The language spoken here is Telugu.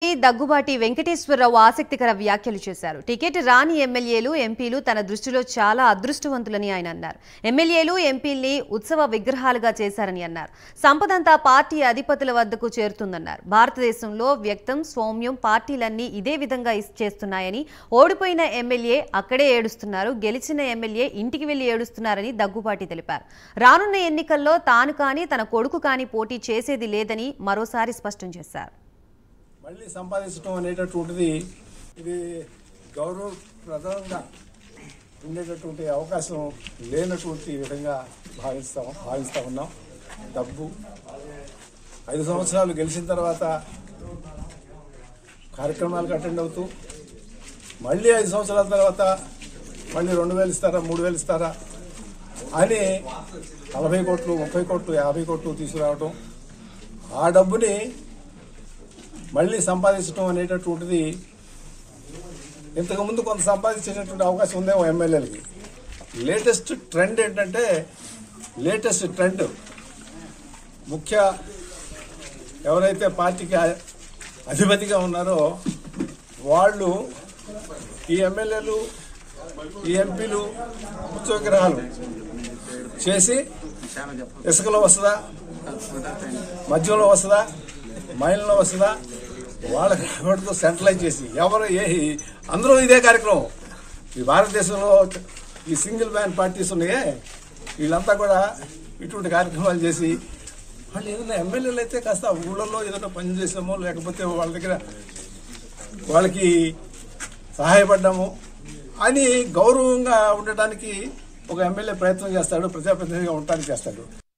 దగ్గుబాటి వెంకటేశ్వరరావు ఆసక్తికర వ్యాఖ్యలు చేశారు టికెట్ రాని ఎమ్మెల్యేలు ఎంపీలు తన దృష్టిలో చాలా అదృష్టవంతులని ఆయన అన్నారు ఎమ్మెల్యేలు ఎంపీల్ని ఉత్సవ విగ్రహాలుగా చేశారని అన్నారు సంపదంతా పార్టీ అధిపతుల వద్దకు చేరుతుందన్నారు భారతదేశంలో వ్యక్తం సౌమ్యం పార్టీలన్నీ ఇదే విధంగా ఇస్- చేస్తున్నాయని ఓడిపోయిన ఎమ్మెల్యే అక్కడే ఏడుస్తున్నారు గెలిచిన ఎమ్మెల్యే ఇంటికి వెళ్లి ఏడుస్తున్నారని దగ్గుబాటి తెలిపారు రానున్న ఎన్నికల్లో తాను కానీ తన కొడుకు కానీ పోటీ చేసేది లేదని మరోసారి స్పష్టం చేశారు మళ్ళీ సంపాదించడం అనేటటువంటిది ఇది గౌరవప్రదంగా ఉండేటటువంటి అవకాశం లేనటువంటి విధంగా భావిస్తాం భావిస్తూ ఉన్నాం డబ్బు ఐదు సంవత్సరాలు గెలిచిన తర్వాత కార్యక్రమాలకు అటెండ్ అవుతూ మళ్ళీ ఐదు సంవత్సరాల తర్వాత మళ్ళీ రెండు వేలు ఇస్తారా మూడు వేలు ఇస్తారా అని నలభై కోట్లు ముప్పై కోట్లు యాభై కోట్లు తీసుకురావడం ఆ డబ్బుని మళ్ళీ సంపాదించడం అనేటటువంటిది ఇంతకుముందు కొంత సంపాదించేటటువంటి అవకాశం ఉందేమో ఎమ్మెల్యేలకి లేటెస్ట్ ట్రెండ్ ఏంటంటే లేటెస్ట్ ట్రెండ్ ముఖ్య ఎవరైతే పార్టీకి అ- అధిపతిగా ఉన్నారో వాళ్ళు ఈ ఎమ్మెల్యేలు ఈ ఎంపీలు ఉత్సవగ్రహాలు చేసి ఇసుకలో వస్తుందా మధ్యలో వస్తుందా మైల్లో వస్తుందా వాళ్ళకి మటుకు సెంట్రలైజ్ చేసి ఎవరు ఏ అందరూ ఇదే కార్యక్రమం ఈ భారతదేశంలో ఈ సింగిల్ మ్యాన్ పార్టీస్ ఉన్నాయే వీళ్ళంతా కూడా ఇటువంటి కార్యక్రమాలు చేసి వాళ్ళు ఏదైనా ఎమ్మెల్యేలు అయితే కాస్త ఊళ్ళల్లో ఏదైనా పని చేసామో లేకపోతే వాళ్ళ దగ్గర వాళ్ళకి సహాయపడ్డాము అని గౌరవంగా ఉండటానికి ఒక ఎమ్మెల్యే ప్రయత్నం చేస్తాడు ప్రజాప్రతినిధిగా ఉండటానికి చేస్తాడు